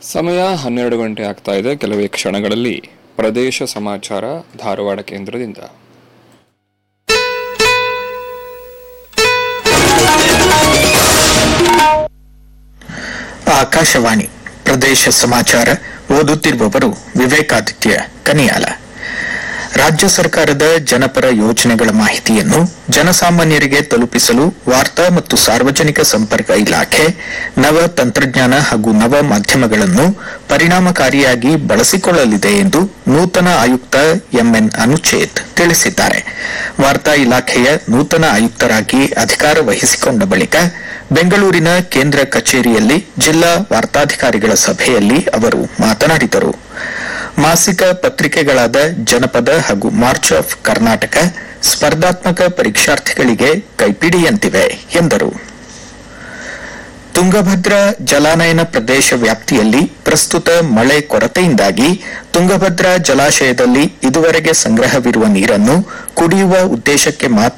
ಸಮಯ ಹನ್ನೆರಡು ಗಂಟೆ ಆಗ್ತಾ ಇದೆ ಕೆಲವೇ ಕ್ಷಣಗಳಲ್ಲಿ ಪ್ರದೇಶ ಸಮಾಚಾರ ಧಾರವಾಡ ಕೇಂದ್ರದಿಂದ ಆಕಾಶವಾಣಿ ಪ್ರದೇಶ ಸಮಾಚಾರ ಓದುತ್ತಿರುವವರು ವಿವೇಕಾದಿತ್ಯ ಕನಿಯಾಲ ರಾಜ್ಯ ಸರ್ಕಾರದ ಜನಪರ ಯೋಜನೆಗಳ ಮಾಹಿತಿಯನ್ನು ಜನಸಾಮಾನ್ಯರಿಗೆ ತಲುಪಿಸಲು ವಾರ್ತಾ ಮತ್ತು ಸಾರ್ವಜನಿಕ ಸಂಪರ್ಕ ಇಲಾಖೆ ನವ ತಂತ್ರಜ್ಞಾನ ಹಾಗೂ ನವ ಮಾಧ್ಯಮಗಳನ್ನು ಪರಿಣಾಮಕಾರಿಯಾಗಿ ಬಳಸಿಕೊಳ್ಳಲಿದೆ ಎಂದು ನೂತನ ಆಯುಕ್ತ ಎಂಎನ್ ಅನುಚೇತ್ ತಿಳಿಸಿದ್ದಾರೆ ವಾರ್ತಾ ಇಲಾಖೆಯ ನೂತನ ಆಯುಕ್ತರಾಗಿ ಅಧಿಕಾರ ವಹಿಸಿಕೊಂಡ ಬಳಿಕ ಬೆಂಗಳೂರಿನ ಕೇಂದ್ರ ಕಚೇರಿಯಲ್ಲಿ ಜಿಲ್ಲಾ ವಾರ್ತಾಧಿಕಾರಿಗಳ ಸಭೆಯಲ್ಲಿ ಅವರು ಮಾತನಾಡಿದರು ಮಾಸಿಕ ಪತ್ರಿಕೆಗಳಾದ ಜನಪದ ಹಾಗೂ ಮಾರ್ಚ್ ಆಫ್ ಕರ್ನಾಟಕ ಸ್ಪರ್ಧಾತ್ಮಕ ಪರೀಕ್ಷಾರ್ಥಿಗಳಿಗೆ ಕೈಪಿಡಿಯಂತಿವೆ ಎಂದರು ತುಂಗಭದ್ರಾ ಜಲಾನಯನ ಪ್ರದೇಶ ವ್ಯಾಪ್ತಿಯಲ್ಲಿ ಪ್ರಸ್ತುತ ಮಳೆ ಕೊರತೆಯಿಂದಾಗಿ ತುಂಗಭದ್ರಾ ಜಲಾಶಯದಲ್ಲಿ ಇದುವರೆಗೆ ಸಂಗ್ರಹವಿರುವ ನೀರನ್ನು ಕುಡಿಯುವ ಉದ್ದೇಶಕ್ಕೆ ಮಾತ್ರ